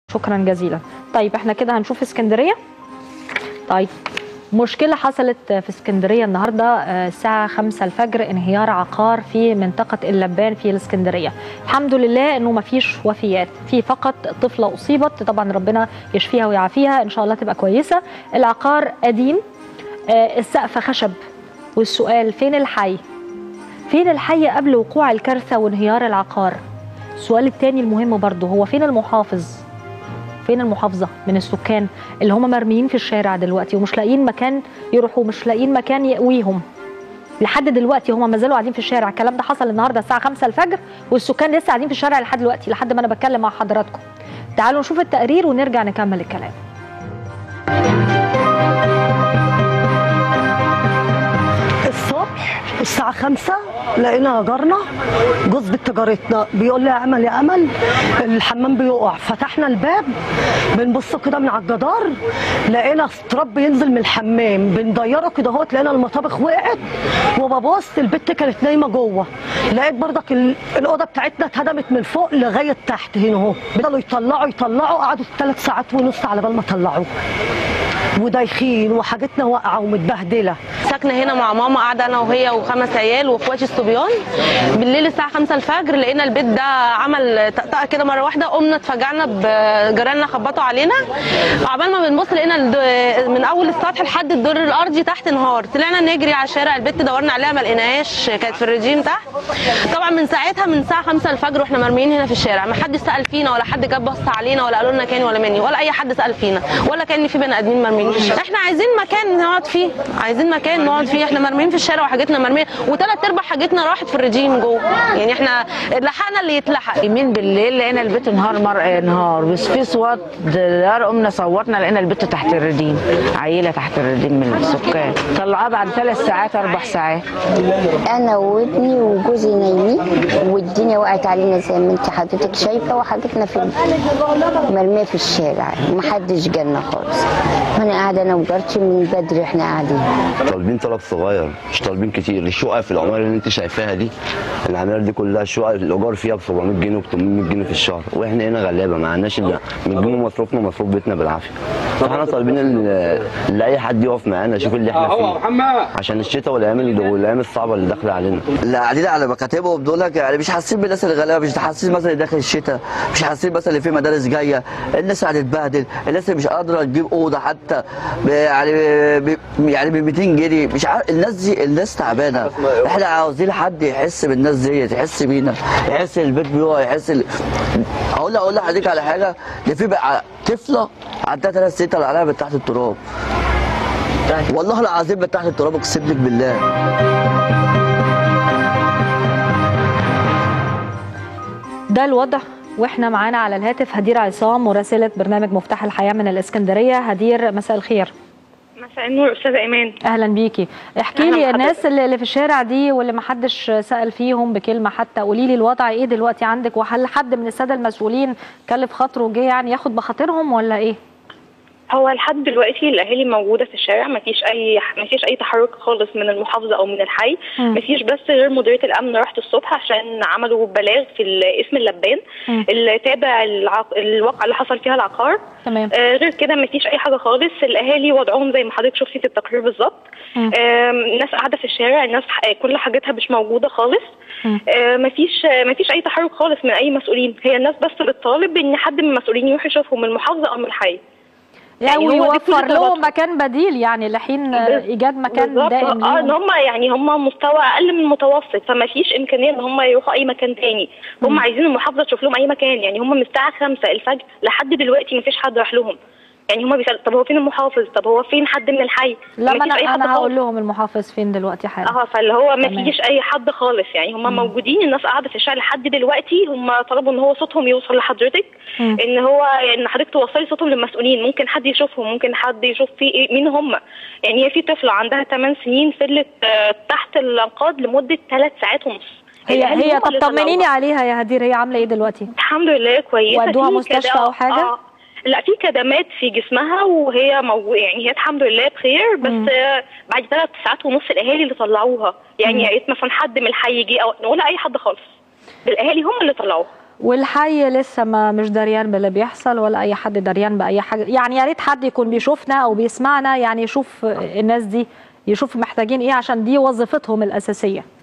شكرا جزيلا طيب احنا كده هنشوف اسكندريه طيب مشكلة حصلت في اسكندرية النهاردة آه، الساعة 5 الفجر انهيار عقار في منطقة اللبان في الاسكندرية الحمد لله انه مفيش وفيات في فقط طفلة اصيبت طبعا ربنا يشفيها ويعافيها ان شاء الله تبقى كويسة العقار قديم آه، السقف خشب والسؤال فين الحي فين الحي قبل وقوع الكارثة وانهيار العقار السؤال التاني المهم برضه هو فين المحافظ فين المحافظه من السكان اللي هم مرميين في الشارع دلوقتي ومش لاقيين مكان يروحوا مش لاقيين مكان يقويهم لحد دلوقتي هم ما زالوا قاعدين في الشارع الكلام ده حصل النهارده الساعه 5 الفجر والسكان لسه قاعدين في الشارع لحد دلوقتي لحد ما انا بتكلم مع حضراتكم تعالوا نشوف التقرير ونرجع نكمل الكلام الصبح الساعة خمسة لقينا جارنا جوز بنت جارتنا بيقول لي يا امل يا امل الحمام بيقع فتحنا الباب بنبص كده من على الجدار لقينا تراب بينزل من الحمام بنديره كده اهوت لقينا المطابخ وقعت وببص البت كانت نايمه جوه لقيت برضك ال- الاوضه بتاعتنا اتهدمت من فوق لغايه تحت هنا اهو بدلوا يطلعوا يطلعوا قعدوا ثلاث ساعات ونص على بال ما طلعوه ودايخين وحاجتنا واقعه ومتبهدله ساكنه هنا مع ماما قاعده انا وهي وخمس عيال واخواتي الصبيان بالليل الساعه 5 الفجر لقينا البيت ده عمل طقطقه كده مره واحده قمنا اتفاجئنا بجيراننا خبطوا علينا عقبال ما بنبص لقينا الد- من اول السطح لحد الدور الارضي تحت انهار طلعنا نجري على الشارع البيت دورنا عليها ما لقيناهاش كانت في الرجيم تحت طبعا من ساعتها من الساعه 5 الفجر واحنا مرميين هنا في الشارع ما حدش سال فينا ولا حد جاب بص علينا ولا قالوا لنا كان ولا مني ولا اي حد سال فينا ولا كان في بني ادمين مرميين في الشارع احنا عايزين مكان نقعد فيه عايزين مكان نقعد فيه احنا مرميين في الشارع وحاجتنا مرميه وثلاث ارباع حاجتنا راحت في الرجيم جوه يعني احنا لحقنا اللي يتلحق يمين بالليل لقينا البيت انهار مر انهار بس في صوت دار قمنا صوتنا لقينا البيت تحت الرديم عيله تحت الرديم من السكان طلعوها بعد ثلاث ساعات اربع ساعات انا وابني وجوزي نايمين والدنيا وقعت علينا زي ما انت حضرتك شايفه وحاجتنا في مرميه في الشارع محدش جالنا خالص وانا قاعده انا وجارتي من بدري احنا قاعدين طالبين طلب صغير مش طالبين كتير الشقق في العماره اللي انت شايفاها دي العماره دي كلها الشقق الايجار فيها ب 700 جنيه و 800 جنيه في الشهر واحنا هنا غلابه ما عندناش الا بنجيب مصروفنا مصروف بيتنا بالعافيه فاحنا طالبين ال- اللي اي حد يقف معانا يشوف اللي احنا فيه عشان الشتاء والايام اللي- والايام الصعبه اللي داخله علينا اللي قاعدين على مكاتبهم دول يعني مش حاسين بالناس الغلابه مش حاسين مثلا اللي داخل الشتاء مش حاسين مثلا اللي في مدارس جايه الناس هتتبهدل الناس اللي مش قادره تجيب اوضه حتى ب- يعني ب- يعني ب 200 جنيه مش عارف الناس دي الناس تعبانه احنا عاوزين حد يحس بالناس دي يحس بينا يحس البيت بيقع يحس ال... اقول اقول لحضرتك على حاجه ده في بقى طفله عندها ثلاث سنين طلع عليها من تحت التراب والله العظيم من تحت التراب اقسم لك بالله ده الوضع واحنا معانا على الهاتف هدير عصام مراسله برنامج مفتاح الحياه من الاسكندريه هدير مساء الخير مساء النور استاذه ايمان اهلا بيكي احكي أهلا لي بحضرتك. الناس اللي اللي في الشارع دي واللي ما حدش سال فيهم بكلمه حتى قولي لي الوضع ايه دلوقتي عندك وهل حد من الساده المسؤولين كلف خاطره وجه يعني ياخد بخاطرهم ولا ايه هو لحد دلوقتي الاهالي موجوده في الشارع ما فيش اي ما فيش اي تحرك خالص من المحافظه او من الحي مم. ما فيش بس غير مديريه الامن راحت الصبح عشان عملوا بلاغ في ال- اسم اللبان مم. اللي تابع العق... الواقعه اللي حصل فيها العقار تمام آه غير كده ما فيش اي حاجه خالص الاهالي وضعهم زي ما حضرتك شفتي في التقرير بالظبط مم. آم، الناس قاعده في الشارع الناس ح- كل حاجتها مش موجوده خالص مم. آه، مفيش آه، مفيش اي تحرك خالص من اي مسؤولين هي الناس بس بتطالب ان حد من المسؤولين يروح يشوفهم من المحافظه او من الحي يعني يعني هو دي ويوفر كل لهم طلباتهم. مكان بديل يعني لحين بس- ايجاد مكان بالظبط. دائم اه ان ليهم هم يعني هم مستوى اقل من المتوسط فما فيش امكانيه ان هم يروحوا اي مكان تاني هم مم. عايزين المحافظه تشوف لهم اي مكان يعني هم من الساعه 5 الفجر لحد دلوقتي ما فيش حد راح لهم يعني هم بيسالوا طب هو فين المحافظ طب هو فين حد من الحي لا ما مفيش أي انا حد انا هقول خالص. لهم المحافظ فين دلوقتي حالا اه فاللي هو ما تمام. فيش اي حد خالص يعني هم موجودين الناس قاعده في الشارع لحد دلوقتي هم طلبوا ان هو صوتهم يوصل لحضرتك مم. ان هو ان حضرتك توصلي صوتهم للمسؤولين ممكن حد يشوفهم ممكن حد يشوف في إيه مين هم يعني هي في طفله عندها 8 سنين فضلت آه، تحت الانقاض لمده 3 ساعات ونص هي الأهالي هي هم طب اللي طمنيني طلعوها. عليها يا هدير هي عامله ايه دلوقتي الحمد لله كويسه ودوها في مستشفى كده- أو حاجة؟ آه لا في كدمات في جسمها وهي موجو يعني هي الحمد لله بخير بس مم. آه، بعد ثلاث ساعات ونص الاهالي اللي طلعوها يعني مم. يا ريت مثلا حد من الحي يجي او ولا اي حد خالص الاهالي هم اللي طلعوها والحي لسه ما مش دريان باللي بيحصل ولا اي حد دريان باي حاجه يعني يا ريت حد يكون بيشوفنا او بيسمعنا يعني يشوف الناس دي يشوف محتاجين ايه عشان دي وظيفتهم الاساسيه